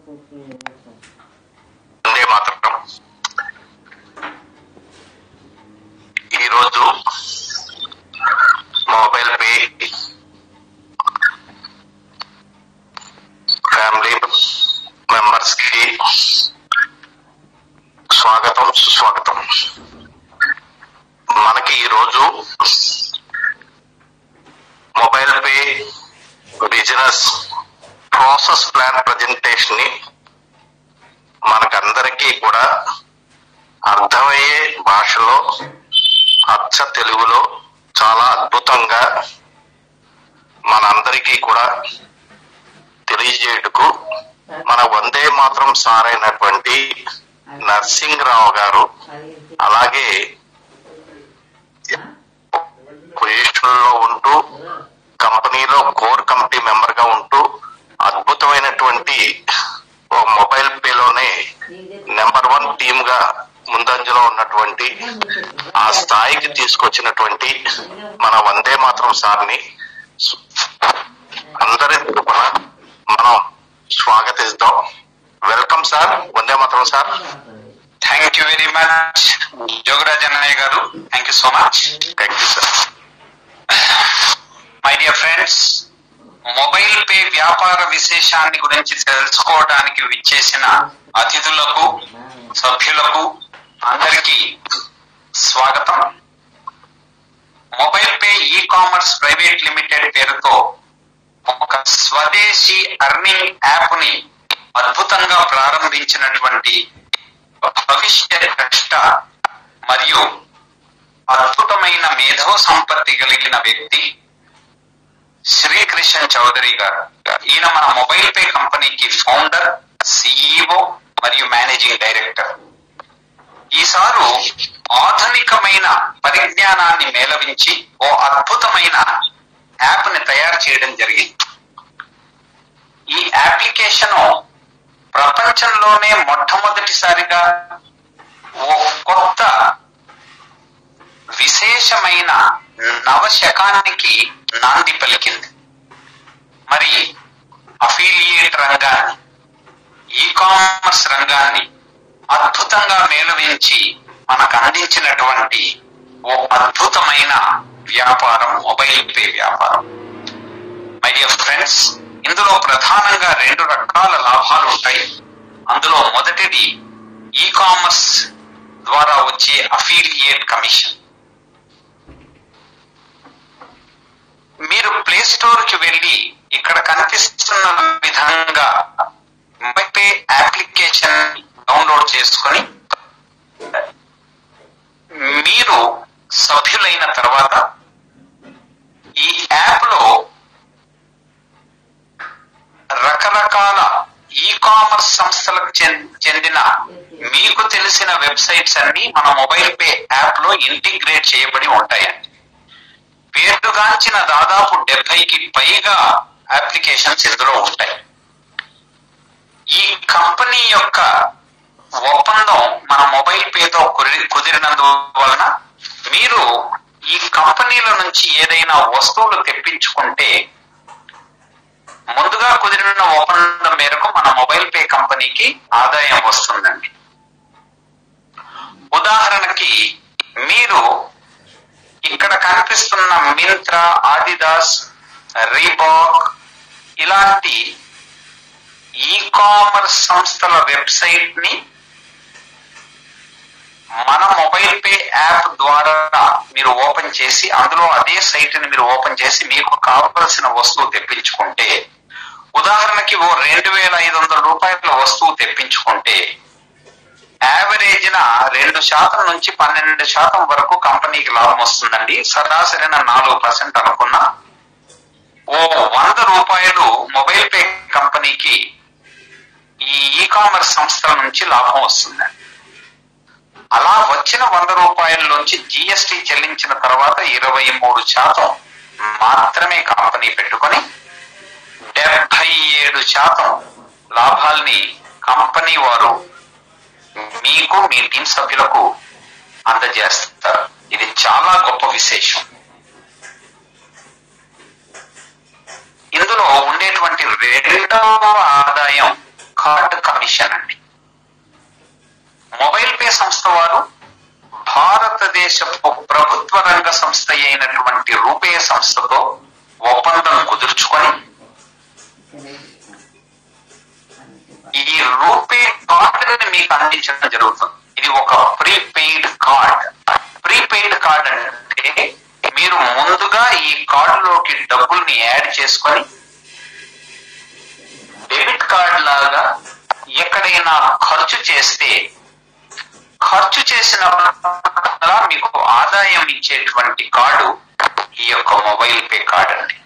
వందే మాత్రం ఈరోజు mobile pay family members కి స్వాగతం సుస్వాగతం మనకి ఈరోజు mobile pay business process plan presentation ని మనకందరికీ కూడా అర్థమయ్యే భాషలో అచ్చ తెలుగులో చాలా అద్భుతంగా మనందరికీ కూడా తెలియజేయటకు మన వందే మాత్రం సార్ అయినటువంటి నర్సింగ్రావు గారు అలాగే పొజిషన్ లో ఉంటూ కంపెనీలో కోర్ కమిటీ మెంబర్ గా ఉంటూ అద్భుతమైనటువంటి ఓ మొబైల్ పేలోనే నెంబర్ వన్ టీమ్ గా ముందంజలో ఉన్నటువంటి ఆ స్థాయికి తీసుకొచ్చినటువంటి మన వందే మాత్రం సార్ని సు- అందరి తరపున మనం స్వాగతిస్తాం వెల్కమ్ సార్ వందే మాత్రం sir thank you very much Jogaraj అన్నయ్య garu thank you so much thank you sir my dear friends mobile pay వ్యాపార విశేషాన్ని గురించి తెలుసుకోవడానికి విచ్చేసిన అతిథులకు సభ్యులకు అందరికీ స్వాగతం mobile pay e commerce private limited పేరుతో ఒక స్వదేశీ అర్నింగ్ యాప్ ని అద్భుతంగా ప్రారంభించినటువంటి భవిష్య ద్రష్ట మరియు అద్భుతమైన మేధో సంపత్తి కలిగిన వ్యక్తి శ్రీకృష్ణ చౌదరి గారు ఈయన మన మొబైల్ పే కంపెనీకి ఫౌండర్ సిఇఓ మరియు మేనేజింగ్ డైరెక్టర్ ఈసారు ఆధునికమైన పరిజ్ఞానాన్ని మేళవించి ఓ అద్భుతమైన యాప్ ని తయారు చేయడం జరిగింది ఈ అప్లికేషన్ ప్రపంచంలోనే మొట్టమొదటిసారిగా ఓ కొత్త విశేషమైన నవశకానికి నాంది పలికింది మరి అఫిలియేట్ రంగాన్ని ఈ కామర్స్ రంగాన్ని అద్భుతంగా మేలువించి మనకు అందించినటువంటి ఓ అద్భుతమైన వ్యాపారం మొబైల్ పే వ్యాపారం మై డియర్ ఫ్రెండ్స్ ఇందులో ప్రధానంగా రెండు రకాల లాభాలు ఉంటాయి అందులో మొదటిది ఈ కామర్స్ ద్వారా వచ్చే అఫిలియేట్ కమిషన్ మీరు ప్లే స్టోర్ కి వెళ్ళి ఇక్కడ కనిపిస్తున్న విధంగా మొబైల్ పే అప్లికేషన్ డౌన్లోడ్ చేసుకొని మీరు సభ్యులైన తర్వాత ఈ యాప్ లో రకరకాల ఈ కామర్స్ సంస్థలకు చెం- చెందిన మీకు తెలిసిన వెబ్సైట్స్ అన్ని మన మొబైల్ పే యాప్ లో ఇంటిగ్రేట్ చేయబడి ఉంటాయండి పేరుగాంచిన దాదాపు డెబ్బైకి పైగా అప్లికేషన్స్ ఇందులో ఉంటాయి ఈ కంపెనీ యొక్క ఒప్పందం మన మొబైల్ పేతో కురి- కుదిరినందువలన మీరు ఈ కంపెనీల నుంచి ఏదైనా వస్తువులు తెప్పించుకుంటే ముందుగా కుదిరిన ఒప్పందం మేరకు మన మొబైల్ పే కంపెనీకి ఆదాయం వస్తుందండి ఉదాహరణకి మీరు ఇక్కడ కనిపిస్తున్న మింత్రా ఆదిదాస్ రీబాక్ ఇలాంటి ఈ కామర్స్ సంస్థల వెబ్సైట్ ని మన మొబైల్ పే యాప్ ద్వారా మీరు ఓపెన్ చేసి అందులో అదే సైట్ ని మీరు ఓపెన్ చేసి మీకు కావలసిన వస్తువు తెప్పించుకుంటే ఉదాహరణకి ఓ రెండు వేల ఐదు వందల రూపాయల వస్తువు తెప్పించుకుంటే యావరేజ్ న రెండు శాతం నుంచి పన్నెండు శాతం వరకు కంపెనీకి లాభం వస్తుందండి సరాసరిన నాలుగు పర్సెంట్ అనుకున్నా ఓ వంద రూపాయలు మొబైల్ పే కంపెనీకి ఈ ఈ కామర్స్ సంస్థల నుంచి లాభం వస్తుందండి అలా వచ్చిన వంద రూపాయల నుంచి జిఎస్టి చెల్లించిన తర్వాత ఇరవై మూడు శాతం మాత్రమే కంపెనీ పెట్టుకొని డెబ్బై ఏడు శాతం లాభాల్ని కంపెనీ వారు మీకు మీ టీం సభ్యులకు అందజేస్తారు ఇది చాలా గొప్ప విశేషం ఇందులో ఉండేటువంటి రెండవ ఆదాయం కార్డ్ రంగ సంస్థ అయినటువంటి రూపే సంస్థతో ఒప్పందం కుదుర్చుకొని ఈ రూపే కార్డుని మీకు అందించడం జరుగుతుంది ఇది ఒక ప్రీపెయిడ్ కార్డ్ ప్రీపెయిడ్ కార్డ్ అంటే మీరు ముందుగా ఈ కార్డులోకి డబ్బుల్ని యాడ్ చేసుకొని డెబిట్ కార్డ్ లాగా ఎక్కడైనా ఖర్చు చేస్తే ఖర్చు చేసినప్పుడల్లా మీకు ఆదాయం ఇచ్చేటువంటి కార్డు ఈ యొక్క మొబైల్ పే కార్డ్ అండి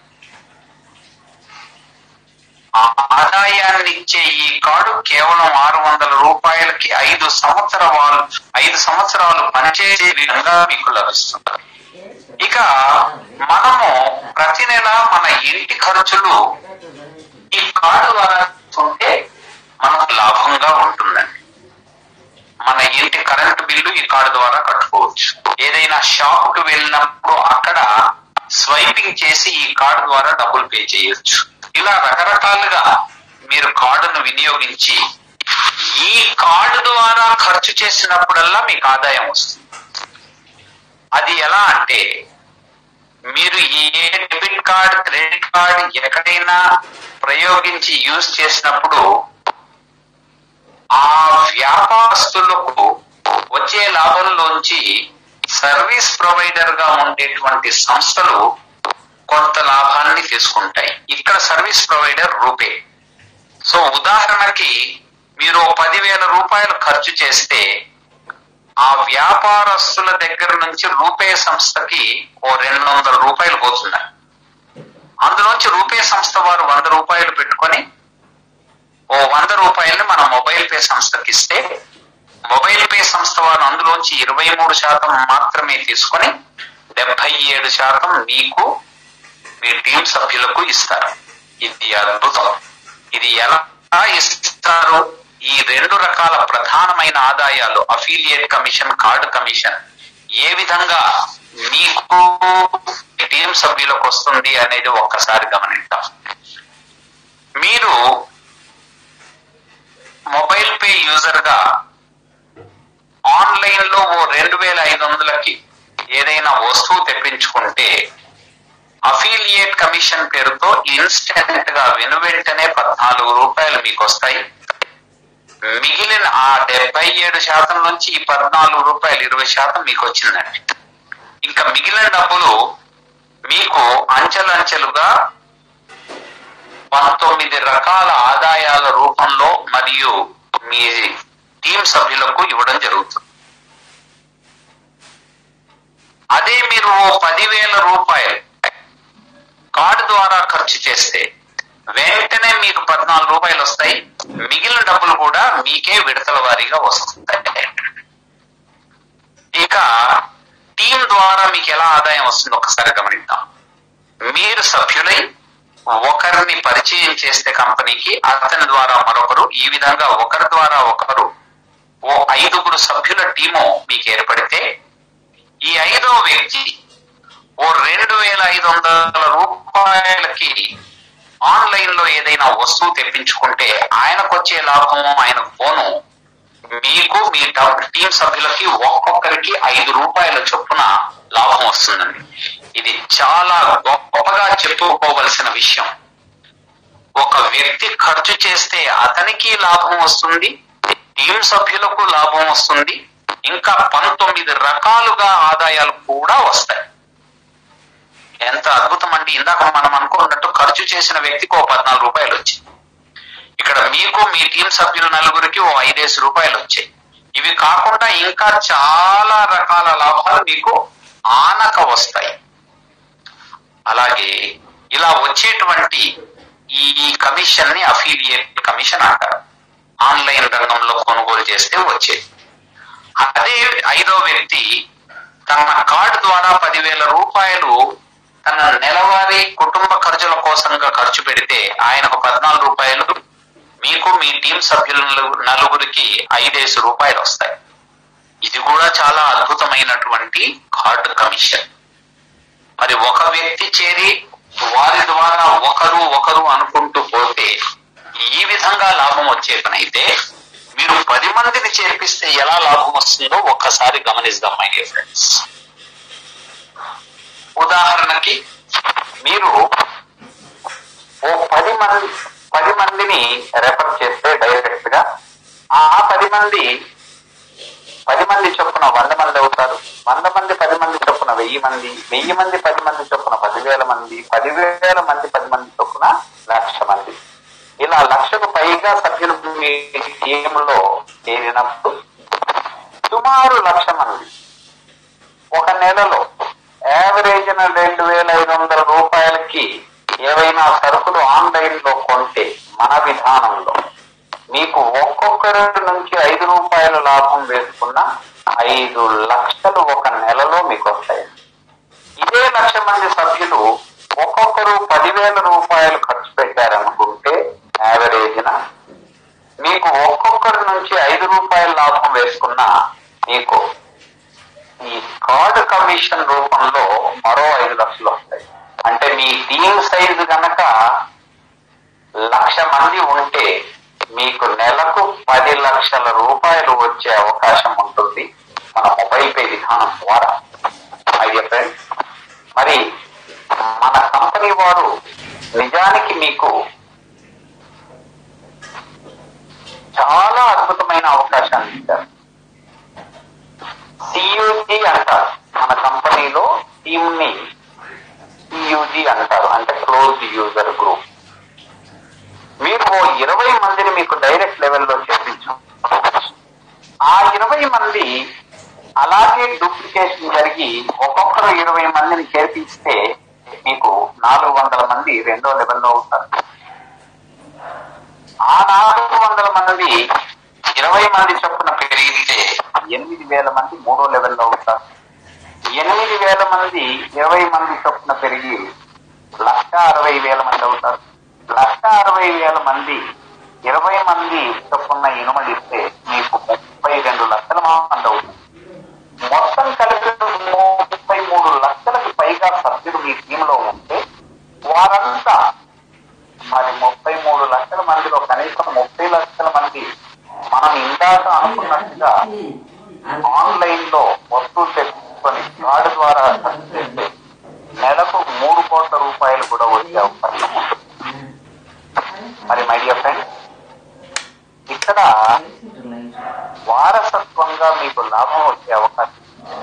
ఆ ఆదాయాన్ని ఇచ్చే ఈ కార్డు కేవలం ఆరు వందల రూపాయలకి ఐదు సంవత్సరాలు ఐదు సంవత్సరాలు పనిచేసే విధంగా మీకు లభిస్తుంది ఇక మనము ప్రతి నెల మన ఇంటి ఖర్చులు ఈ కార్డు ద్వారా ఉంటే మనకు లాభంగా ఉంటుందండి మన ఇంటి కరెంటు బిల్లు ఈ కార్డు ద్వారా కట్టుకోవచ్చు ఏదైనా షాప్ కు వెళ్ళినప్పుడు అక్కడ స్వైపింగ్ చేసి ఈ కార్డు ద్వారా డబ్బులు పే చేయొచ్చు ఇలా రకరకాలుగా మీరు కార్డును వినియోగించి ఈ కార్డు ద్వారా ఖర్చు చేసినప్పుడల్లా మీకు ఆదాయం వస్తుంది అది ఎలా అంటే మీరు ఏ డెబిట్ కార్డ్ క్రెడిట్ కార్డ్ ఎక్కడైనా ప్రయోగించి యూజ్ చేసినప్పుడు ఆ వ్యాపారస్తులకు వచ్చే లాభంలోంచి సర్వీస్ ప్రొవైడర్ గా ఉండేటువంటి సంస్థలు కొంత లాభాన్ని తీసుకుంటాయి ఇక్కడ సర్వీస్ ప్రొవైడర్ రూపే సో ఉదాహరణకి మీరు పదివేల రూపాయలు ఖర్చు చేస్తే ఆ వ్యాపారస్తుల దగ్గర నుంచి రూపే సంస్థకి ఓ రెండు వందల రూపాయలు పోతున్నాయి అందులోంచి రూపే సంస్థ వారు వంద రూపాయలు పెట్టుకొని ఓ వంద రూపాయల్ని మన మొబైల్ పే సంస్థకి ఇస్తే మొబైల్ పే సంస్థ వారు అందులోంచి ఇరవై మూడు శాతం మాత్రమే తీసుకొని డెబ్బై ఏడు శాతం మీకు మీ టీం సభ్యులకు ఇస్తారు ఇది అద్భుతం ఇది ఎలా ఇస్తారు ఈ రెండు రకాల ప్రధానమైన ఆదాయాలు అఫీలియేట్ కమిషన్ కార్డు కమిషన్ ఏ విధంగా మీకు టీం సభ్యులకు వస్తుంది అనేది ఒక్కసారి గమనిద్దాం మీరు మొబైల్ పే యూజర్ గా ఆన్లైన్ లో ఓ రెండు వేల ఐదు వందలకి ఏదైనా వస్తువు తెప్పించుకుంటే అఫీలియేట్ కమిషన్ పేరుతో ఇన్స్టెంట్ గా వెను వెంటనే పద్నాలుగు రూపాయలు మీకు వస్తాయి మిగిలిన ఆ డెబ్బై ఏడు శాతం నుంచి ఈ పద్నాలుగు రూపాయలు ఇరవై శాతం మీకు వచ్చిందండి ఇంకా మిగిలిన డబ్బులు మీకు అంచెలంచెలుగా పంతొమ్మిది రకాల ఆదాయాల రూపంలో మరియు మీ టీం సభ్యులకు ఇవ్వడం జరుగుతుంది అదే మీరు ఓ పదివేల రూపాయలు కార్డు ద్వారా ఖర్చు చేస్తే వెంటనే మీకు పద్నాలుగు రూపాయలు వస్తాయి మిగిలిన డబ్బులు కూడా మీకే విడతల వారీగా వస్తాయి ఇక టీం ద్వారా మీకు ఎలా ఆదాయం వస్తుందో ఒకసారి గమనిద్దాం మీరు సభ్యులై ఒకరిని పరిచయం చేస్తే కంపెనీకి అతని ద్వారా మరొకరు ఈ విధంగా ఒకరి ద్వారా ఒకరు ఓ ఐదుగురు సభ్యుల టీము మీకు ఏర్పడితే ఈ ఐదో వ్యక్తి ఓ రెండు వేల ఐదు వందల రూపాయలకి ఆన్లైన్ లో ఏదైనా వస్తువు తెప్పించుకుంటే ఆయనకు వచ్చే లాభము ఆయన పోను మీకు మీ టీం సభ్యులకి ఒక్కొక్కరికి ఐదు రూపాయల చొప్పున లాభం వస్తుందండి ఇది చాలా గొప్పగా చెప్పుకోవలసిన విషయం ఒక వ్యక్తి ఖర్చు చేస్తే అతనికి లాభం వస్తుంది టీం సభ్యులకు లాభం వస్తుంది ఇంకా పంతొమ్మిది రకాలుగా ఆదాయాలు కూడా వస్తాయి ఎంత అద్భుతం అండి ఇందాక మనం అనుకున్నట్టు ఖర్చు చేసిన వ్యక్తికి ఓ పద్నాలుగు రూపాయలు వచ్చాయి ఇక్కడ మీకు మీ టీం సభ్యులు నలుగురికి ఓ ఐదేసి రూపాయలు వచ్చాయి ఇవి కాకుండా ఇంకా చాలా రకాల లాభాలు మీకు ఆనక వస్తాయి అలాగే ఇలా వచ్చేటువంటి ఈ కమిషన్ ని అఫీలియేట్ కమిషన్ అంటారు ఆన్లైన్ రంగంలో కొనుగోలు చేస్తే వచ్చేది అదే ఐదో వ్యక్తి తన కార్డు ద్వారా పదివేల రూపాయలు తన నెలవారీ కుటుంబ ఖర్చుల కోసంగా ఖర్చు పెడితే ఆయనకు పద్నాలుగు రూపాయలు మీకు మీ టీం సభ్యుల నలుగురికి ఐదేసి రూపాయలు వస్తాయి ఇది కూడా చాలా అద్భుతమైనటువంటి కార్డు కమిషన్ మరి ఒక వ్యక్తి చేరి వారి ద్వారా ఒకరు ఒకరు అనుకుంటూ పోతే ఈ విధంగా లాభం వచ్చే పనైతే మీరు పది మందిని చేర్పిస్తే ఎలా లాభం వస్తుందో ఒక్కసారి గమనిద్దాం మై డియర్ ఫ్రెండ్స్ ఉదాహరణకి మీరు ఓ పది మంది పది మందిని రెఫర్ చేస్తే డైరెక్ట్ గా ఆ పది మంది పది మంది చొప్పున వంద మంది అవుతారు వంద మంది పది మంది చొప్పున వెయ్యి మంది వెయ్యి మంది పది మంది చొప్పున పదివేల మంది పదివేల మంది పది మంది చొప్పున లక్ష మంది ఇలా లక్షకు పైగా సభ్యులు మీ టీంలో చేరినప్పుడు సుమారు లక్ష మంది ఒక నెలలో యావరేజ్ రెండు వేల ఐదు వందల రూపాయలకి ఏవైనా సరుకులు ఆన్లైన్ లో కొంటే మన విధానంలో మీకు ఒక్కొక్కరి నుంచి ఐదు రూపాయల లాభం వేసుకున్న ఐదు లక్షలు ఒక నెలలో మీకు వస్తాయి ఇదే లక్ష మంది సభ్యులు ఒక్కొక్కరు పదివేల రూపాయలు ఖర్చు పెట్టారనుకుంటే యావరేజ్న మీకు ఒక్కొక్కరి నుంచి ఐదు రూపాయల లాభం వేసుకున్న మీకు ఈ కార్డు కమిషన్ రూపంలో మరో ఐదు లక్షలు వస్తాయి అంటే మీ టీం సైజు గనక లక్ష మంది ఉంటే మీకు నెలకు పది లక్షల రూపాయలు వచ్చే అవకాశం ఉంటుంది మన మొబైల్ పే విధానం ద్వారా ఐడియా ఫ్రెండ్స్ మరి మన కంపెనీ వారు నిజానికి మీకు చాలా అద్భుతమైన అవకాశాన్ని ఇచ్చారు సియుజి అంటారు మన కంపెనీలో టీమ్ ని సియుజి అంటారు అంటే క్లోజ్ యూజర్ గ్రూప్ మీరు ఓ ఇరవై మందిని మీకు డైరెక్ట్ లెవెల్లో చేర్పించు ఆ ఇరవై మంది అలాగే డూప్లికేషన్ జరిగి ఒక్కొక్కరు ఇరవై మందిని చేర్పిస్తే మీకు నాలుగు వందల మంది రెండో లెవెల్లో అవుతారు ఆ నాలుగు వందల మంది ఇరవై మంది చొప్పున పెరిగితే ఎనిమిది వేల మంది మూడో లెవెల్లో అవుతారు ఎనిమిది వేల మంది ఇరవై మంది చొప్పున పెరిగి లక్ష అరవై వేల మంది అవుతారు లక్ష అరవై వేల మంది ఇరవై మంది చొప్పున ఇనుమడిస్తే మీకు ముప్పై రెండు లక్షల మంది అవుతుంది మొత్తం కలిపి ముప్పై మూడు లక్షలకు పైగా సభ్యులు మీ టీంలో ఉంటే వారంతా మరి ముప్పై మూడు లక్షల మందిలో కనీసం ముప్పై లక్షల మంది మనం ఇందాక అనుకున్నట్టుగా ఆన్లైన్ లో వస్తువులు తెచ్చుకొని కార్డు ద్వారా ఖర్చు చేస్తే నెలకు మూడు కోట్ల రూపాయలు కూడా వచ్చే అవకాశం ఉంది మరి మై డియర్ ఫ్రెండ్ ఇక్కడ వారసత్వంగా మీకు లాభం వచ్చే అవకాశం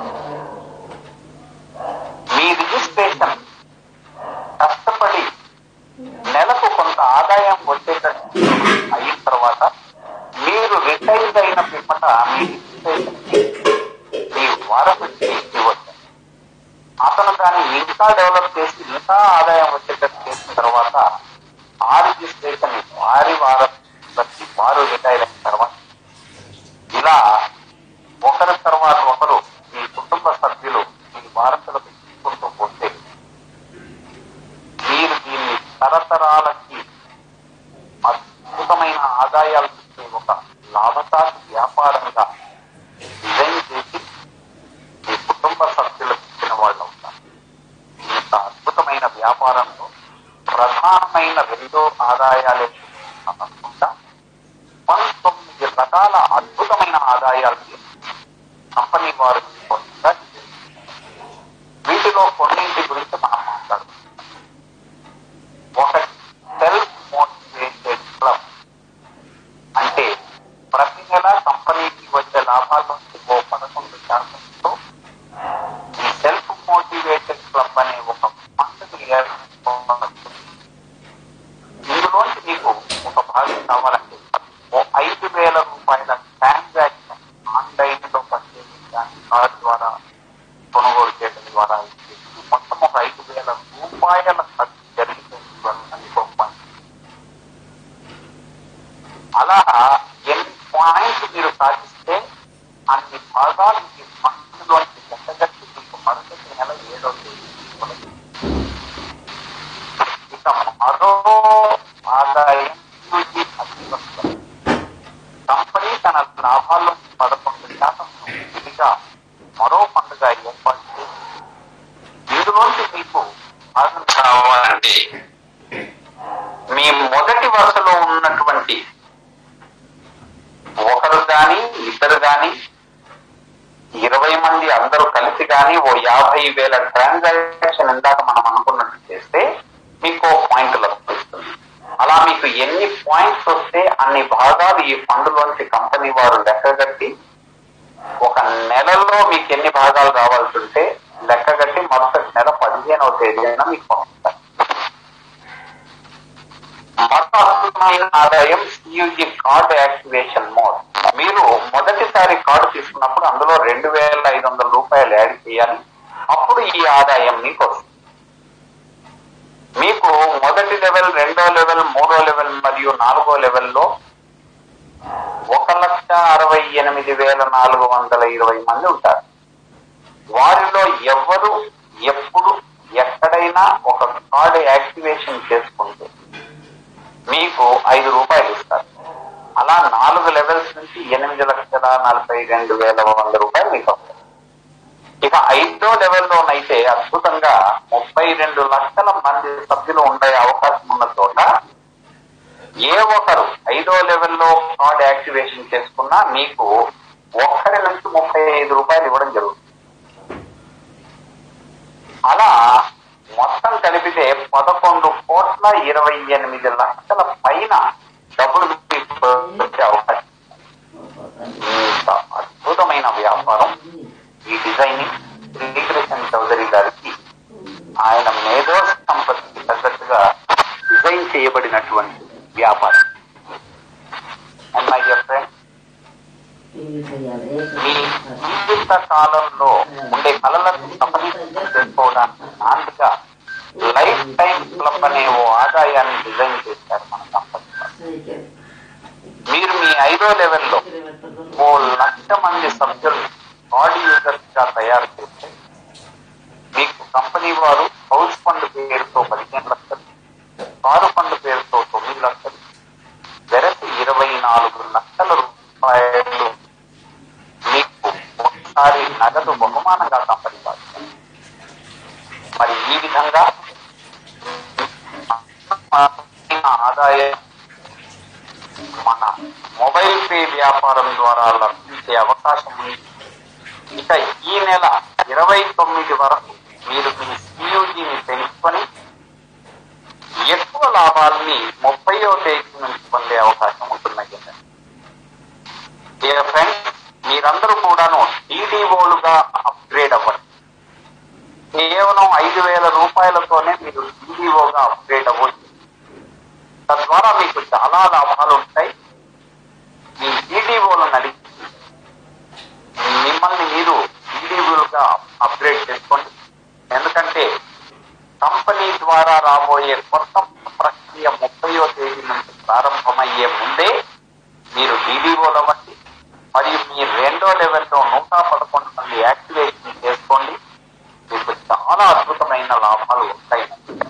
మీ రిజిస్ట్రేషన్ కష్టపడి నెలకు కొంత ఆదాయం వచ్చేటట్టు అయిన తర్వాత మీరు రిటైర్ అయిన పిమ్మట మీ రిజిస్ట్రేషన్ మీ వారసుకి ఇవ్వచ్చు అతను దాన్ని ఇంకా డెవలప్ చేసి ఇంకా ఆదాయం వచ్చేటట్టు చేసిన తర్వాత ఆ రిజిస్ట్రేషన్ వారి వారసులకి వారు రిటైర్ అయిన తర్వాత ఇలా ఒకరి తర్వాత ఒకరు మీ కుటుంబ సభ్యులు మీ వారసులకు తీసుకుంటూ పోతే మీరు దీన్ని తరతరాలకి అద్భుతమైన ఆదాయాలు ఇచ్చే ఒక లాభసాటి వ్యాపారంగా డిజైన్ చేసి మీ కుటుంబ సభ్యులకు ఇచ్చిన వాళ్ళు అవుతారు ఇంత అద్భుతమైన వ్యాపారంలో ప్రధానమైన రెండో ఆదాయాలే కాకుండా పంతొమ్మిది రకాల అద్భుతమైన ఆదాయాలు కంపెనీ వారు కొత్తగా వీటిలో కొన్నింటి గురించి మనం మాట్లాడుతాం ఒక సెల్ఫ్ మోటివేటెడ్ క్లబ్ అంటే ప్రతి నెల కంపెనీకి వచ్చే లాభాల నుంచి ఓ పదకొండు శాతంతో ఈ సెల్ఫ్ మోటివేటెడ్ క్లబ్ అనే ఒక ఫండ్ని ఏర్పరచుకోవచ్చు ఇందులోంచి మీకు ఒక భాగం కావాలంటే ఓ ఐదు వేల రూపాయల ట్రాన్సాక్షన్ ఆన్లైన్ లో పర్చేజ్ కానీ కార్డు ద్వారా కొనుగోలు చేయడం ద్వారా ఇచ్చేసి మొత్తం ఒక ఐదు వేల రూపాయల ఖర్చు జరిగితే గొప్ప అలా ఎన్ని పాయింట్స్ మీరు సాధిస్తే అన్ని భాగాలు మీ మనసులోంచి జతగట్టి మీకు మరుసటి నెల ఏడో తేదీ తీసుకొని ఇక మరో ఆదాయం నుంచి అధికం కంపెనీ తన లాభాల్లో పదకొండు శాతం విధిగా మరో పండుగ ఏర్పాటు చేసి ఇందులోంచి మీకు భాగం కావాలంటే మీ మొదటి వరుసలో ఉన్నటువంటి ఒకరు గాని ఇద్దరు గాని ఇరవై మంది అందరూ కలిసి కానీ ఓ యాభై వేల ట్రాన్సాక్షన్ ఇందాక మనం అనుకున్నట్టు చేస్తే మీకు పాయింట్ లభిస్తుంది అలా మీకు ఎన్ని పాయింట్స్ వస్తే అన్ని భాగాలు ఈ ఫండ్లోంచి కంపెనీ వారు లెక్కగట్టి ఒక నెలలో మీకు ఎన్ని భాగాలు రావాల్సి ఉంటే లెక్కగట్టి మరుసటి నెల పదిహేనవ తేదీన మీకు పంపిస్తారు మరొక అద్భుతమైన ఆదాయం సియుజి కార్డు యాక్టివేషన్ మోడ్ మీరు మొదటిసారి కార్డు తీసుకున్నప్పుడు అందులో రెండు వేల ఐదు వందల రూపాయలు యాడ్ చేయాలి అప్పుడు ఈ ఆదాయం మీకు వస్తుంది మీకు మొదటి లెవెల్ రెండో లెవెల్ మూడో లెవెల్ మరియు నాలుగో లెవెల్లో ఒక లక్ష అరవై ఎనిమిది వేల నాలుగు వందల ఇరవై మంది ఉంటారు వారిలో ఎవరు ఎప్పుడు ఎక్కడైనా ఒక కార్డు యాక్టివేషన్ చేసుకుంటే మీకు ఐదు రూపాయలు ఇస్తారు అలా నాలుగు లెవెల్స్ నుంచి ఎనిమిది లక్షల నలభై రెండు వేల వంద రూపాయలు మీకు వస్తాయి ఇక ఐదో లెవెల్లోనైతే అద్భుతంగా ముప్పై రెండు లక్షల మంది సభ్యులు ఉండే అవకాశం ఉన్న చోట ఏ ఒకరు ఐదో లెవెల్లో కార్డ్ యాక్టివేషన్ చేసుకున్నా మీకు ఒక్కరి నుంచి ముప్పై ఐదు రూపాయలు ఇవ్వడం జరుగుతుంది అలా మొత్తం కలిపితే పదకొండు కోట్ల ఇరవై ఎనిమిది లక్షల పైన డబ్బులు మీకు వచ్చే అవకాశం ఇంత అద్భుతమైన వ్యాపారం ఈ డిజైనింగ్ శ్రీకృష్ణ చౌదరి గారికి ఆయన మేధో సంపత్తికి తగ్గట్టుగా డిజైన్ చేయబడినటువంటి వ్యాపారం అండ్ మై డియర్ ఫ్రెండ్ మీ జీవిత కాలంలో ఉండే కళలను సఫలీకృతం చేసుకోవడానికి నాందిగా లైఫ్ టైం క్లబ్ అనే ఓ ఆదాయాన్ని డిజైన్ చేశారు మన కంపెనీ వారు. మీరు మీ ఐదో లెవెల్లో ఓ లక్ష మంది సభ్యులు బాడీ యూజర్స్ గా తయారు చేస్తే మీకు కంపెనీ వారు హౌస్ ఫండ్ పేరుతో పదిహేను లక్షలు కారు ఫండ్ పేరుతో తొమ్మిది లక్షలు వెరసి ఇరవై నాలుగు లక్షల రూపాయలు మీకు ఒకసారి నగదు బహుమానంగా కంపెనీ వారు ఇస్తారు. మరి ఈ విధంగా మన ఆదాయం మన మొబైల్ పే వ్యాపారం ద్వారా లభించే అవకాశం ఉంది ఇక ఈ నెల ఇరవై తొమ్మిది వరకు మీరు మీ సియూజీని పెంచుకొని ఎక్కువ లాభాలని ముప్పయో తేదీ నుంచి పొందే అవకాశం ఉంటున్నాయి డియర్ ఫ్రెండ్స్ మీరందరూ కూడాను డీడీఓలుగా అప్గ్రేడ్ అవ్వండి కేవలం ఐదు వేల రూపాయలతోనే మీరు డీడీఓగా అప్గ్రేడ్ అవ్వచ్చు తద్వారా మీకు చాలా లాభాలు ఉంటాయి మీ డీడీఓలను అడిగి మిమ్మల్ని మీరు డీడీఓలుగా అప్గ్రేడ్ చేసుకోండి ఎందుకంటే కంపెనీ ద్వారా రాబోయే కొత్త ప్రక్రియ ముప్పయో తేదీ నుంచి ప్రారంభమయ్యే ముందే మీరు డీడీఓలు అవ్వండి మరియు మీ రెండో లెవెల్లో నూట పదకొండు మంది యాక్టివేషన్ చేసుకోండి మీకు చాలా అద్భుతమైన లాభాలు ఉంటాయి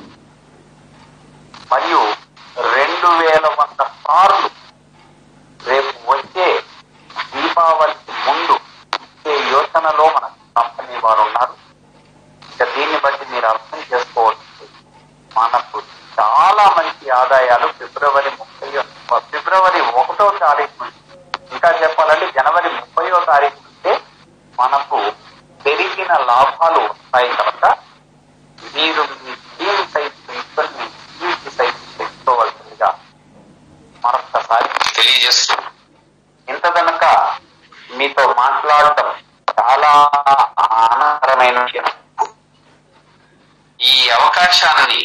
మరియు రెండు వేల వంద సార్లు రేపు వచ్చే దీపావళికి ముందు ఇచ్చే యోచనలో మన కంపెనీ వారు ఉన్నారు ఇక దీన్ని బట్టి మీరు అర్థం చేసుకోవచ్చు మనకు చాలా మంచి ఆదాయాలు ఫిబ్రవరి ముప్పై ఫిబ్రవరి ఒకటో తారీఖు నుంచి ఇంకా చెప్పాలంటే జనవరి ముప్పయో తారీఖు నుంచే మనకు పెరిగిన లాభాలు వస్తాయి కనుక మీరు మీ టీమ్ సైజ్ పెంచుకొని మీ టీమ్ సైజ్ పెంచుకోవాల్సిందిగా మరొక్కసారి తెలియజేస్తూ ఇంత కనుక మీతో మాట్లాడటం చాలా ఆనందకరమైన విషయం ఈ అవకాశాన్ని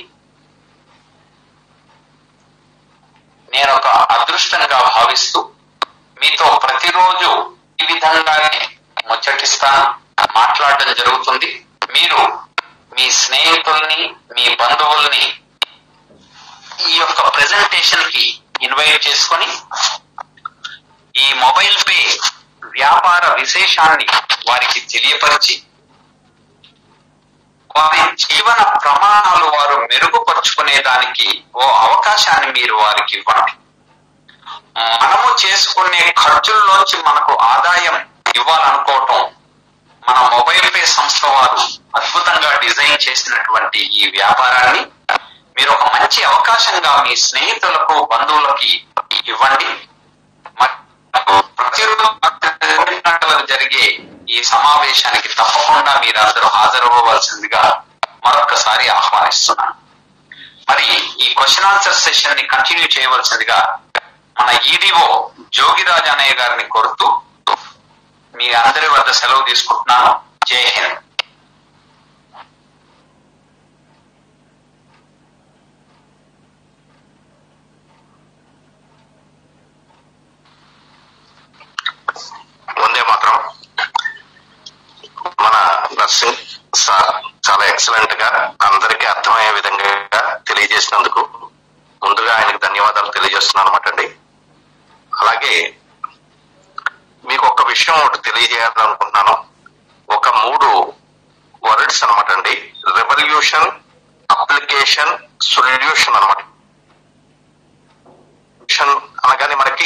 నేను ఒక అదృష్టంగా భావిస్తూ మీతో ప్రతిరోజు ఈ విధంగానే ముచ్చటిస్తాను మాట్లాడడం జరుగుతుంది మీరు మీ స్నేహితుల్ని మీ బంధువుల్ని ఈ యొక్క ప్రెజెంటేషన్ కి ఇన్వైట్ చేసుకొని ఈ మొబైల్ పే వ్యాపార విశేషాన్ని వారికి తెలియపరిచి వారి జీవన ప్రమాణాలు వారు మెరుగుపరుచుకునే దానికి ఓ అవకాశాన్ని మీరు వారికి ఇవ్వండి మనము చేసుకునే ఖర్చుల్లోంచి మనకు ఆదాయం ఇవ్వాలనుకోవటం మన మొబైల్ పే సంస్థ వారు అద్భుతంగా డిజైన్ చేసినటువంటి ఈ వ్యాపారాన్ని మీరు ఒక మంచి అవకాశంగా మీ స్నేహితులకు బంధువులకి ఇవ్వండి మరియు ప్రతిరోజు జరిగే ఈ సమావేశానికి తప్పకుండా తప్పకుండా మీరందరూ హాజరవ్వవలసిందిగా మరొకసారి ఆహ్వానిస్తున్నాను మరి ఈ క్వశ్చన్ ఆన్సర్ సెషన్ ని కంటిన్యూ చేయవలసిందిగా మన ఈడిఓ జోగిరాజ్ అన్నయ్య గారిని కోరుతూ మీ అందరి వద్ద సెలవు తీసుకుంటున్నాను జై హింద్ వందే మాత్రం మన నర్సింగ్ సార్ చాలా ఎక్సలెంట్ గా అందరికీ అర్థమయ్యే విధంగా తెలియజేసినందుకు ముందుగా ఆయనకు ధన్యవాదాలు తెలియజేస్తున్నాను అనమాట అండి అలాగే మీకు ఒక విషయం ఒకటి తెలియజేయాలనుకుంటున్నాను ఒక మూడు వర్డ్స్ అనమాట అండి రెవల్యూషన్ అప్లికేషన్ సొల్యూషన్ అనమాట అనగానే మనకి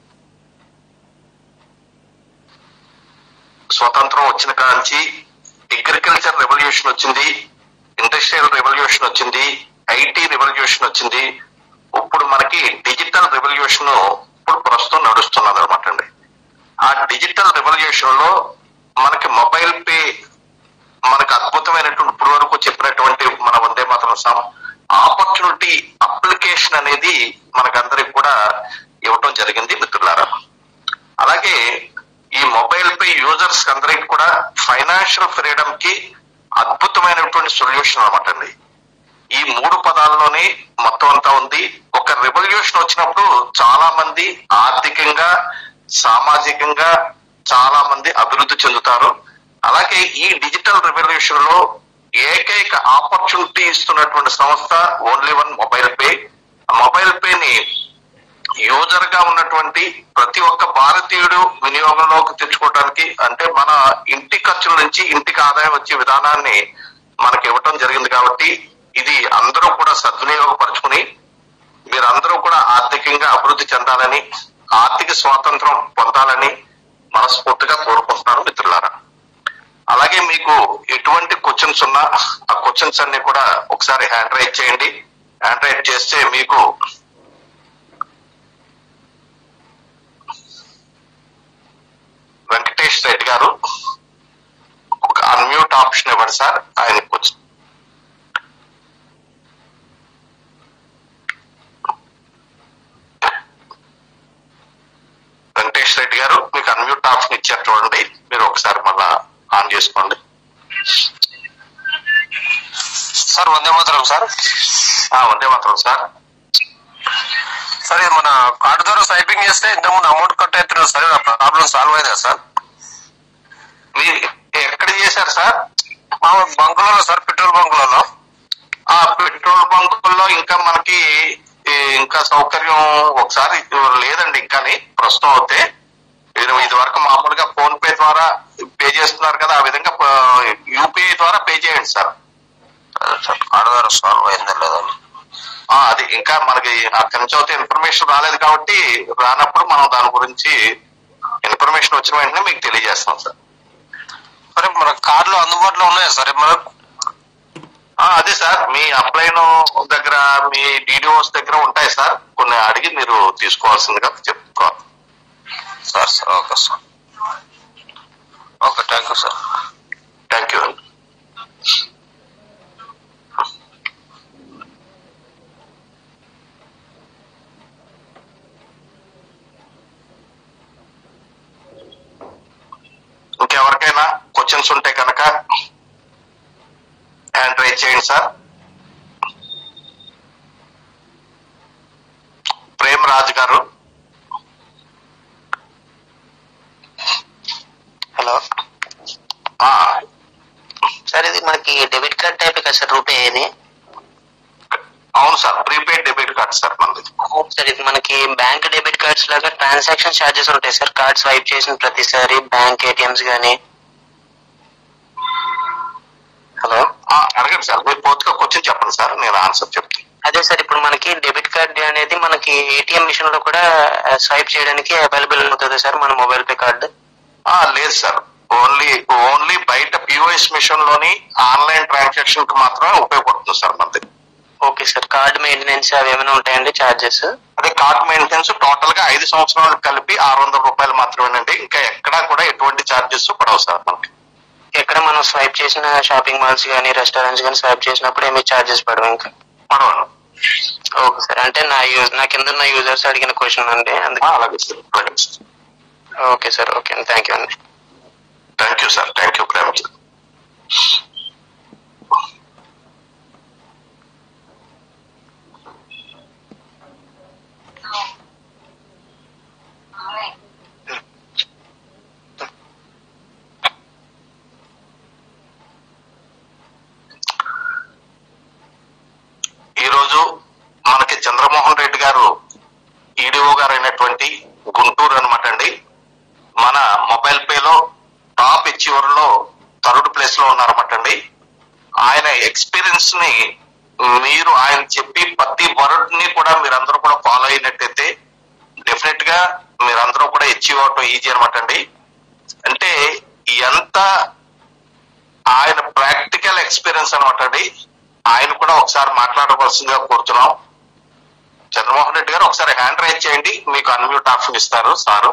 స్వతంత్రం వచ్చిన కాంచి అగ్రికల్చర్ రెవల్యూషన్ వచ్చింది ఇండస్ట్రియల్ రెవల్యూషన్ వచ్చింది ఐటీ రెవల్యూషన్ వచ్చింది ఇప్పుడు మనకి డిజిటల్ రెవల్యూషన్ ఇప్పుడు ప్రస్తుతం నడుస్తున్నది అనమాట అండి ఆ డిజిటల్ రెవల్యూషన్ లో మనకి మొబైల్ పే మనకు అద్భుతమైనటువంటి ఇప్పుడు వరకు చెప్పినటువంటి మన వందే మాత్రం సాం ఆపర్చునిటీ అప్లికేషన్ అనేది మనకందరికి కూడా ఇవ్వటం జరిగింది మిత్రులారా అలాగే ఈ మొబైల్ పే యూజర్స్ అందరికి కూడా ఫైనాన్షియల్ ఫ్రీడమ్ కి అద్భుతమైనటువంటి సొల్యూషన్ అనమాట అండి ఈ మూడు పదాల్లోనే మొత్తం అంతా ఉంది ఒక రెవల్యూషన్ వచ్చినప్పుడు చాలా మంది ఆర్థికంగా సామాజికంగా చాలా మంది అభివృద్ధి చెందుతారు అలాగే ఈ డిజిటల్ రెవల్యూషన్ లో ఏకైక ఆపర్చునిటీ ఇస్తున్నటువంటి సంస్థ only one mobile pay mobile పేని యూజర్ గా ఉన్నటువంటి ప్రతి ఒక్క భారతీయుడు వినియోగంలోకి తెచ్చుకోవడానికి అంటే మన ఇంటి ఖర్చుల నుంచి ఇంటికి ఆదాయం వచ్చే విధానాన్ని మనకి ఇవ్వటం జరిగింది కాబట్టి ఇది అందరూ కూడా సద్వినియోగపరుచుకుని మీరందరూ కూడా ఆర్థికంగా అభివృద్ధి చెందాలని ఆర్థిక స్వాతంత్రం పొందాలని మనస్ఫూర్తిగా కోరుకుంటున్నాను మిత్రులారా అలాగే మీకు ఎటువంటి క్వశ్చన్స్ ఉన్నా ఆ క్వశ్చన్స్ అన్ని కూడా ఒకసారి హ్యాండ్ రైట్ చేయండి హ్యాండ్ రైట్ చేస్తే మీకు వెంకటేష్ రెడ్డి గారు ఒక అన్మ్యూట్ ఆప్షన్ ఇవ్వండి సార్ ఆయన క్వశ్చన్ వెంకటేష్ రెడ్డి గారు మీకు అన్మ్యూట్ ఆప్షన్ ఇచ్చారు చూడండి మీరు ఒకసారి మళ్ళా ఆన్ చేసుకోండి సార్ వందే మాత్రం సార్ ఆ, వందే మాత్రం సార్ సార్ ఇది మన కార్డు ద్వారా స్వైపింగ్ చేస్తే ఇంతకుముందు అమౌంట్ కట్ అవుతున్నారు సార్ నా ప్రాబ్లం సాల్వ్ అయిందా సార్ మీరు ఎక్కడ చేశారు సార్ మా బంకులలో సార్ పెట్రోల్ బంకులలో ఆ పెట్రోల్ బంకుల్లో ఇంకా మనకి ఈ, ఇంకా సౌకర్యం ఒకసారి లేదండి ఇంకాని ప్రస్తుతం అయితే మీరు ఇది వరకు మామూలుగా ఫోన్ పే ద్వారా పే చేస్తున్నారు కదా ఆ విధంగా యూపీఐ ద్వారా పే చేయండి సార్ సరే సార్ కార్డు ద్వారా సాల్వ్ అయిందా లేదా అని. ఆ, అది ఇంకా మనకి అక్కడి నుంచి అయితే ఇన్ఫర్మేషన్ రాలేదు కాబట్టి రానప్పుడు మనం దాని గురించి ఇన్ఫర్మేషన్ వచ్చిన వెంటనే మీకు తెలియజేస్తాం సార్ సరే మన కార్డులు అందుబాటులో ఉన్నాయా సార్ మనకు ఆ, అదే సార్ మీ అప్లైన్ దగ్గర మీ డీడీఓస్ దగ్గర ఉంటాయి సార్ కొన్ని అడిగి మీరు తీసుకోవాల్సిందిగా చెప్పుకోవాలి sir sir okay sir okay thank you sir thank you ఇంకెవరికైనా క్వశ్చన్స్ ఉంటే కనుక హ్యాండ్ రైజ్ చేయండి సార్ ప్రేమ్ రాజ్ గారు హలో ఆ, సార్ ఇది మనకి డెబిట్ కార్డ్ టైప్ కదా సార్ రూపే ఇది అవును sir prepaid debit card sir మనది సార్ ఇది మనకి బ్యాంక్ డెబిట్ కార్డ్స్ లాగా ట్రాన్సాక్షన్ ఛార్జెస్ ఉంటాయి సార్ కార్డ్ స్వైప్ చేసిన ప్రతిసారి బ్యాంక్ ఏటీఎంస్ గానీ హలో ఆ, అడగండి సార్ మీరు పూర్తిగా క్వశ్చన్ చెప్పండి సార్ నేను ఆన్సర్ చెప్తాను అదే సార్ ఇప్పుడు మనకి డెబిట్ కార్డ్ అనేది మనకి ఏటీఎం మిషన్ లో కూడా స్వైప్ చేయడానికి అవైలబుల్ అవుతుంది సార్ మన మొబైల్ పే కార్డు ఆ, లేదు సార్ ఓన్లీ ఓన్లీ బయట పిఓఎస్ మిషన్ లోని ఆన్లైన్ ట్రాన్సాక్షన్ కి మాత్రమే ఉపయోగపడుతుంది సార్ మనది ఓకే సార్ కార్డ్ మెయింటెనెన్స్ అవి ఏమైనా ఉంటాయండి ఛార్జెస్ అదే కార్డ్ మెయింటెనెన్స్ టోటల్ గా ఐదు సంవత్సరాలకు కలిపి ఆరు వందల రూపాయలు మాత్రమేనండి ఇంకా ఎక్కడా కూడా ఎటువంటి ఛార్జెస్ పడవు సార్ మనకి ఎక్కడ మనం స్వైప్ చేసిన షాపింగ్ మాల్స్ కానీ రెస్టారెంట్స్ కానీ స్వైప్ చేసినప్పుడు ఏమి చార్జెస్ పడవు ఇంకా పడవను ఓకే సార్ అంటే నా యూజ్ నా కింద ఉన్న యూజర్స్ అడిగిన క్వశ్చన్ అండి అందుకే అలాగే సార్ అలాగే sir okay sir okay thank you అండి thank you sir thank you Prema sir ఈరోజు మనకి చంద్రమోహన్ రెడ్డి గారు ఈడీఓ గారు అయినటువంటి గుంటూరు అనమాట అండి మన మొబైల్ పేలో టాప్ అచీవర్ లో థర్డ్ ప్లేస్ లో ఉన్నారన్నమాట అండి ఆయన ఎక్స్పీరియన్స్ ని మీరు ఆయన చెప్పి ప్రతి వర్డ్ ని కూడా మీరందరూ కూడా ఫాలో అయినట్టయితే డెఫినెట్ గా మీరందరూ కూడా అచీవ్ అవటం ఈజీ అనమాట అండి అంటే ఎంత ఆయన ప్రాక్టికల్ ఎక్స్పీరియన్స్ అనమాట అండి ఆయన కూడా ఒకసారి మాట్లాడవలసిందిగా కోరుతున్నాం చంద్రమోహన్ రెడ్డి గారు ఒకసారి హ్యాండ్ రైజ్ చేయండి మీకు అన్మ్యూట్ ఆప్షన్ ఇస్తారు సారు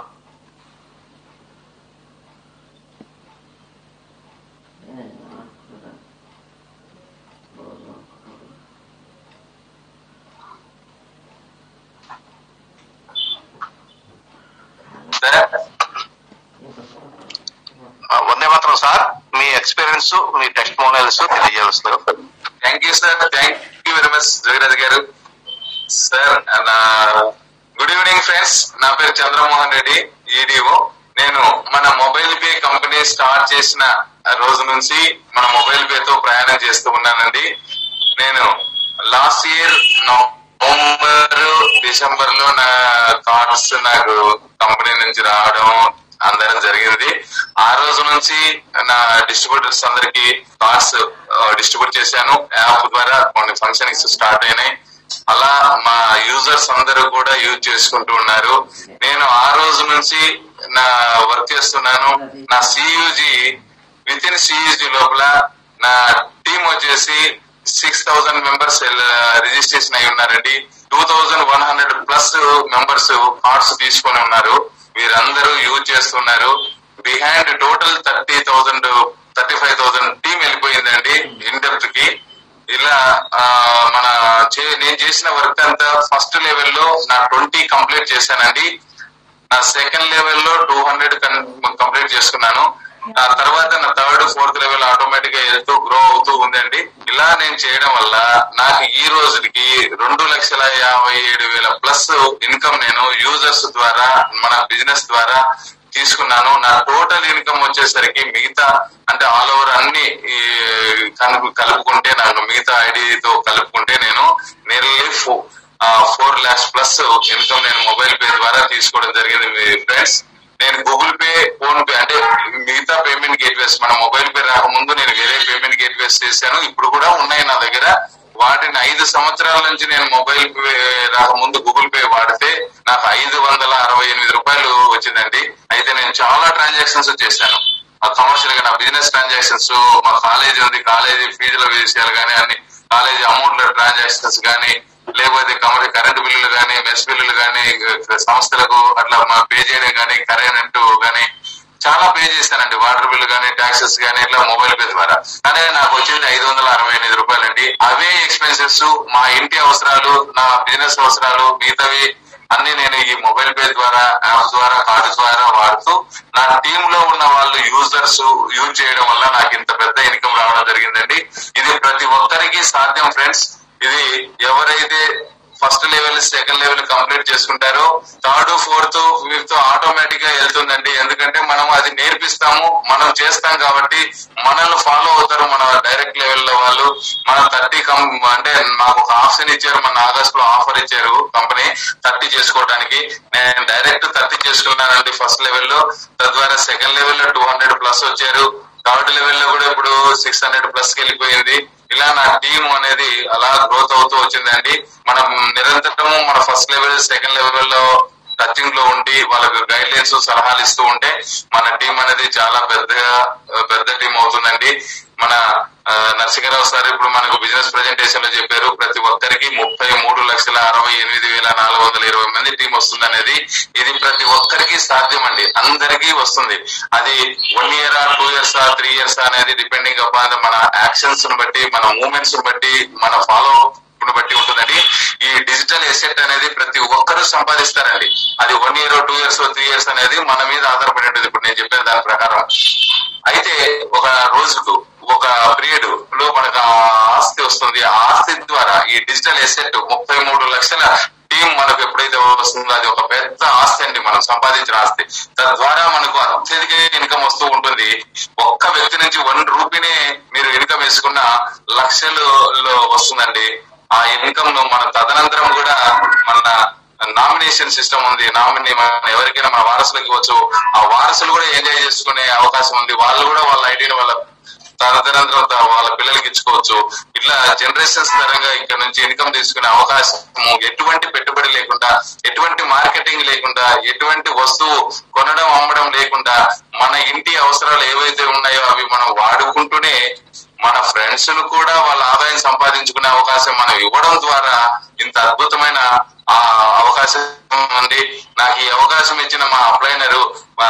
ఆ, వందే మాత్రం సార్ మీ ఎక్స్పీరియన్స్ మీ టెస్ట్ మోనల్స్ తెలియజేస్తారు thank you sir thank you very much Jagaraj గారు సార్ నా గుడ్ ఈవినింగ్ ఫ్రెండ్స్ నా పేరు చంద్రమోహన్ రెడ్డి ఈడిఓ నేను మన మొబైల్ పే కంపెనీ స్టార్ట్ చేసిన రోజు నుంచి మన మొబైల్ పే తో ప్రయాణం చేస్తూ ఉన్నానండి నేను లాస్ట్ ఇయర్ నవంబర్ డిసెంబర్ లో నా కార్డ్స్ నాకు కంపెనీ నుంచి రావడం అందరం జరిగింది ఆ రోజు నుంచి నా డిస్ట్రిబ్యూటర్స్ అందరికి కార్డ్స్ డిస్ట్రిబ్యూట్ చేశాను యాప్ ద్వారా కొన్ని ఫంక్షన్స్ స్టార్ట్ అయినాయి అలా మా యూజర్స్ అందరూ కూడా యూజ్ చేసుకుంటూ ఉన్నారు నేను ఆ రోజు నుంచి నా వర్క్ చేస్తున్నాను నా సియూజీ విత్ ఇన్ సియూజీ లోపల నా టీం వచ్చేసి సిక్స్ థౌసండ్ మెంబర్స్ రిజిస్ట్రేషన్ అయి ఉన్నారండి two thousand one hundred plus members cards తీసుకొని ఉన్నారు వీరందరూ యూజ్ చేస్తున్నారు behind total thirty thousand thirty five thousand team వెళ్ళిపోయిందండి ఇన్ డెప్త్ కి ఇలా ఆ, మన చే- నేను చేసిన వర్క్ అంతా ఫస్ట్ లెవెల్లో నా ట్వంటీ కంప్లీట్ చేశానండి నా సెకండ్ లెవెల్లో టూ హండ్రెడ్ కంప్లీట్ చేసుకున్నాను ఆ తర్వాత నా థర్డ్ ఫోర్త్ లెవెల్ ఆటోమేటిక్ గా వెళ్తూ గ్రో అవుతూ ఉందండి ఇలా నేను చేయడం వల్ల నాకు ఈ రోజుకి రెండు లక్షల యాభై ఏడు వేల ప్లస్ ఇన్కమ్ నేను యూజర్స్ ద్వారా మన బిజినెస్ ద్వారా తీసుకున్నాను నా టోటల్ ఇన్కమ్ వచ్చేసరికి మిగతా అంటే ఆల్ ఓవర్ అన్ని ఈ కనుక కలుపుకుంటే నాకు మిగతా ఐడితో కలుపుకుంటే నేను nearly four lakhs plus income నేను మొబైల్ పే ద్వారా తీసుకోవడం జరిగింది ఫ్రెండ్స్ నేను గూగుల్ పే ఫోన్ పే అంటే మిగతా పేమెంట్ గేట్వేస్ మన మొబైల్ పే రాకముందు నేను వేరే పేమెంట్ గేట్వేస్ చేశాను ఇప్పుడు కూడా ఉన్నాయి నా దగ్గర వాటిని ఐదు సంవత్సరాల నుంచి నేను మొబైల్ పే రాకముందు గూగుల్ పే వాడితే నాకు ఐదు వందల అరవై ఎనిమిది రూపాయలు వచ్చిందండి అయితే నేను చాలా ట్రాన్సాక్షన్స్ చేశాను కమర్షియల్ గా నా బిజినెస్ ట్రాన్సాక్షన్స్ మా కాలేజీ ఉంది కాలేజీ ఫీజుల విషయాలు కానీ అన్ని కాలేజీ అమౌంట్ల ట్రాన్సాక్షన్స్ కానీ లేకపోతే కమర్ కరెంటు బిల్లులు కానీ మెస్ బిల్లులు కానీ సంస్థలకు అట్లా మా పే చేయడం కానీ కరెంట్ కానీ చాలా పే చేశానండి వాటర్ బిల్లు కానీ ట్యాక్సెస్ కానీ ఇట్లా మొబైల్ పే ద్వారా కానీ నాకు వచ్చింది ఐదు వందల అరవై ఎనిమిది రూపాయలండి అవే ఎక్స్పెన్సెస్ మా ఇంటి అవసరాలు నా బిజినెస్ అవసరాలు మిగతావి అన్ని నేను ఈ మొబైల్ పే ద్వారా యాప్ ద్వారా కార్డు ద్వారా వాడుతూ నా టీమ్ లో ఉన్న వాళ్ళు యూజర్స్ యూజ్ చేయడం వల్ల నాకు ఇంత పెద్ద ఇన్కమ్ రావడం జరిగిందండి ఇది ప్రతి ఒక్కరికి సాధ్యం ఫ్రెండ్స్ ఇది ఎవరైతే first level second level complete చేసుకుంటారో థర్డ్ ఫోర్త్ ఫిఫ్త్ ఆటోమేటిక్ గా వెళ్తుందండి ఎందుకంటే మనం అది నేర్పిస్తాము మనం చేస్తాం కాబట్టి మనల్ని ఫాలో అవుతారు మన డైరెక్ట్ లెవెల్ లో వాళ్ళు మన థర్టీ కం అంటే మాకు ఒక ఆప్షన్ ఇచ్చారు మన ఆగస్ట్ లో ఆఫర్ ఇచ్చారు కంపెనీ థర్టీ చేసుకోవడానికి నేను డైరెక్ట్ థర్టీ చేసుకున్నానండి ఫస్ట్ లెవెల్లో తద్వారా సెకండ్ లెవెల్లో టూ హండ్రెడ్ ప్లస్ వచ్చారు థర్డ్ లెవెల్ లో కూడా ఇప్పుడు సిక్స్ హండ్రెడ్ ప్లస్ కి వెళ్ళిపోయింది ఇలా నా టీం అనేది అలా గ్రోత్ అవుతూ వచ్చిందండి మనం నిరంతరము మన ఫస్ట్ లెవెల్ సెకండ్ లెవెల్ లో టచింగ్ లో ఉండి వాళ్ళకి గైడ్ లైన్స్ సలహాలు ఇస్తూ ఉంటే మన టీం అనేది చాలా పెద్ద పెద్ద టీం అవుతుందండి మన ఆ, నరసింహరావు సార్ ఇప్పుడు మనకు బిజినెస్ ప్రెజెంటేషన్ లో చెప్పారు ప్రతి ఒక్కరికి ముప్పై మూడు లక్షల అరవై ఎనిమిది వేల నాలుగు వందల ఇరవై మంది టీం వస్తుంది అనేది ఇది ప్రతి ఒక్కరికి సాధ్యం అండి అందరికీ వస్తుంది అది వన్ ఇయర్ ఆ టూ ఇయర్స్ ఆ త్రీ ఇయర్స్ అనేది డిపెండింగ్ అపాన్ మన యాక్షన్స్ ను బట్టి మన మూమెంట్స్ ను బట్టి మన ఫాలో ను బట్టి ఉంటుందండి ఈ డిజిటల్ ఎసెట్ అనేది ప్రతి ఒక్కరూ సంపాదిస్తారండి అది one year two years three years అనేది మన మీద ఆధారపడి ఉంటుంది ఇప్పుడు నేను చెప్పిన దాని ప్రకారం అయితే ఒక రోజుకు ఒక పీరియడ్ లో మనకు ఆ ఆస్తి వస్తుంది ఆ ఆస్తి ద్వారా ఈ డిజిటల్ ఎసెట్ ముప్పై మూడు లక్షల టీం మనకు ఎప్పుడైతే వస్తుందో అది ఒక పెద్ద ఆస్తి అండి మనం సంపాదించిన ఆస్తి తద్వారా మనకు అత్యధిక ఇన్కమ్ వస్తూ ఉంటుంది ఒక్క వ్యక్తి నుంచి వన్ రూపీనే మీరు ఇన్కమ్ వేసుకున్న లక్షలలో వస్తుందండి ఆ ఇన్కమ్ ను మన తదనంతరం కూడా మన నామినేషన్ సిస్టమ్ ఉంది నామినీ మన ఎవరికైనా మన వారసులకు ఇవ్వచ్చు ఆ వారసులు కూడా ఎంజాయ్ చేసుకునే అవకాశం ఉంది వాళ్ళు కూడా వాళ్ళ ఐడియాని వాళ్ళ తదనంతరం త- వాళ్ళ పిల్లలకి ఇచ్చుకోవచ్చు ఇట్లా జనరేషన్స్ పరంగా ఇక్కడ నుంచి ఇన్కమ్ తీసుకునే అవకాశం ఎటువంటి పెట్టుబడి లేకుండా ఎటువంటి మార్కెటింగ్ లేకుండా ఎటువంటి వస్తువు కొనడం అమ్మడం లేకుండా మన ఇంటి అవసరాలు ఏవైతే ఉన్నాయో అవి మనం వాడుకుంటూనే మన ఫ్రెండ్స్ ను కూడా వాళ్ళ ఆదాయం సంపాదించుకునే అవకాశం మనం ఇవ్వడం ద్వారా ఇంత అద్భుతమైన ఆ అవకాశం ఉంది నాకు ఈ అవకాశం ఇచ్చిన మా అప్లైనరు మా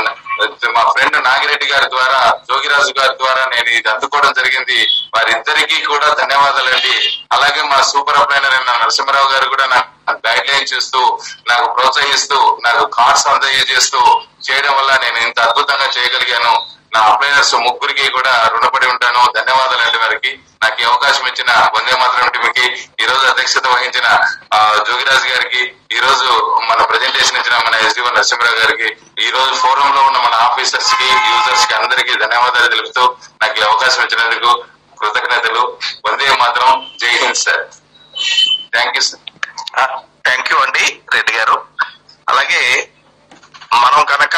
మా ఫ్రెండ్ నాగిరెడ్డి గారి ద్వారా జోగిరాజు గారి ద్వారా నేను ఇది అందుకోవడం జరిగింది వారిద్దరికీ కూడా ధన్యవాదాలండి అలాగే మా సూపర్ అప్లైనర్ అయిన నరసింహరావు గారు కూడా నాకు గైడ్ లైన్ చేస్తూ నాకు ప్రోత్సహిస్తూ నాకు కార్డ్స్ అందజేస్తూ చేయడం వల్ల నేను ఇంత అద్భుతంగా చేయగలిగాను నా అప్లైనర్స్ ముగ్గురికి కూడా రుణపడి ఉంటాను ధన్యవాదాలండి వారికి నాకు ఈ అవకాశం ఇచ్చిన వందే మాత్రం టీంకి ఈ రోజు అధ్యక్షత వహించిన ఆ, జోగిరాజు గారికి ఈ రోజు మన ప్రజెంటేషన్ ఇచ్చిన మన ఎస్డిఓ నరసింహరావు గారికి ఈ రోజు ఫోరం లో ఉన్న మన ఆఫీసర్స్ కి యూజర్స్ కి అందరికీ ధన్యవాదాలు తెలుపుతూ నాకు ఈ అవకాశం ఇచ్చినందుకు కృతజ్ఞతలు వందే మాత్రం జై హింద్ sir thank you sir thank you అండి రెడ్డి గారు అలాగే మనం కనుక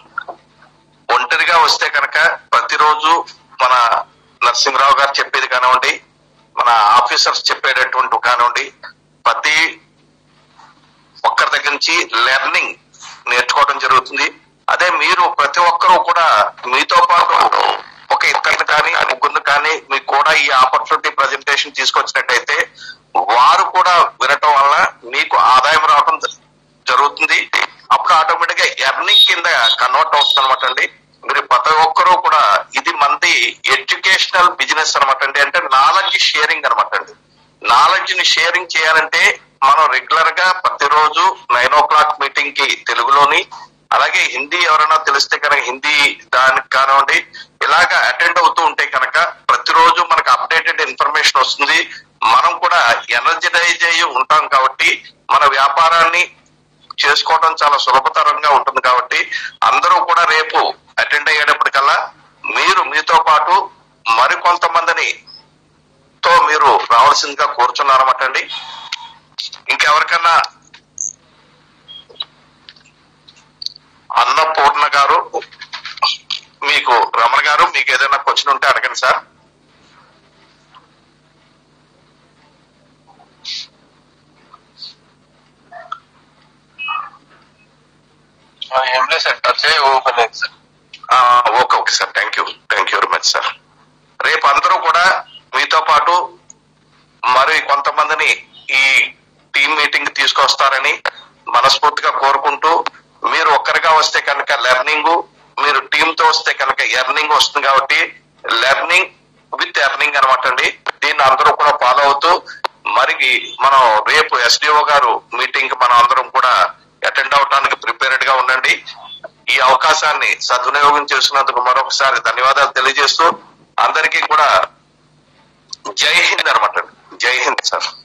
ఒంటరిగా వస్తే కనుక ప్రతిరోజు మన నరసింహరావు గారు చెప్పేది కానివ్వండి మన ఆఫీసర్స్ చెప్పేటటువంటి కానివ్వండి ప్రతి ఒక్కరి దగ్గర నుంచి లెర్నింగ్ నేర్చుకోవడం జరుగుతుంది అదే మీరు ప్రతి ఒక్కరూ కూడా మీతో పాటు ఒక ఇద్దరు కానీ ముగ్గురు కానీ మీకు కూడా ఈ ఆపర్చునిటీ ప్రజెంటేషన్ తీసుకొచ్చినట్టయితే వారు కూడా వినటం వల్ల మీకు ఆదాయం రావడం జరుగుతుంది అప్పుడు ఆటోమేటిక్ గా ఎర్నింగ్ కింద కన్వర్ట్ అవుతుంది అనమాట అండి మీరు ప్రతి ఒక్కరూ కూడా ఇది మంది ఎడ్యుకేషనల్ బిజినెస్ అనమాట అండి అంటే నాలెడ్జ్ షేరింగ్ అనమాట అండి నాలెడ్జ్ ని షేరింగ్ చేయాలంటే మనం రెగ్యులర్ గా ప్రతిరోజు నైన్ ఓ క్లాక్ మీటింగ్ కి తెలుగులోని అలాగే హిందీ ఎవరైనా తెలిస్తే కనుక హిందీ దానికి కానివ్వండి ఇలాగా అటెండ్ అవుతూ ఉంటే కనుక ప్రతిరోజు మనకు అప్డేటెడ్ ఇన్ఫర్మేషన్ వస్తుంది మనం కూడా ఎనర్జటైజ్ అయ్యి ఉంటాం కాబట్టి మన వ్యాపారాన్ని చేసుకోవడం చాలా సులభతరంగా ఉంటుంది కాబట్టి అందరూ కూడా రేపు అటెండ్ అయ్యేటప్పటికల్లా మీరు మీతో పాటు మరికొంతమందిని తో మీరు రావాల్సిందిగా కోరుచున్నారన్నమాట అండి ఇంకెవరికన్నా అన్నపూర్ణ గారు మీకు రమణ గారు మీకు ఏదైనా క్వశ్చన్ ఉంటే అడగండి సార్ ఏం లేదు సార్ టచ్ అయ్యి ఓపెన్ అయింది సార్ ఆ, okay okay sir thank you thank you very much sir రేపు అందరూ కూడా మీతో పాటు మరి కొంతమందిని ఈ టీమ్ మీటింగ్ తీసుకొస్తారని మనస్ఫూర్తిగా కోరుకుంటూ మీరు ఒక్కరిగా వస్తే కనుక లెర్నింగ్ మీరు టీమ్ తో వస్తే కనుక ఎర్నింగ్ వస్తుంది కాబట్టి లెర్నింగ్ విత్ ఎర్నింగ్ అనమాట అండి దీన్ని అందరూ కూడా ఫాలో అవుతూ మరి మనం రేపు ఎస్డిఓ గారు మీటింగ్ మనం అందరం కూడా అటెండ్ అవడానికి ప్రిపేర్డ్ గా ఉండండి ఈ అవకాశాన్ని సద్వినియోగం చేసినందుకు మరొకసారి ధన్యవాదాలు తెలియజేస్తూ అందరికీ కూడా జై హింద్ అనమాట జై హింద్ సార్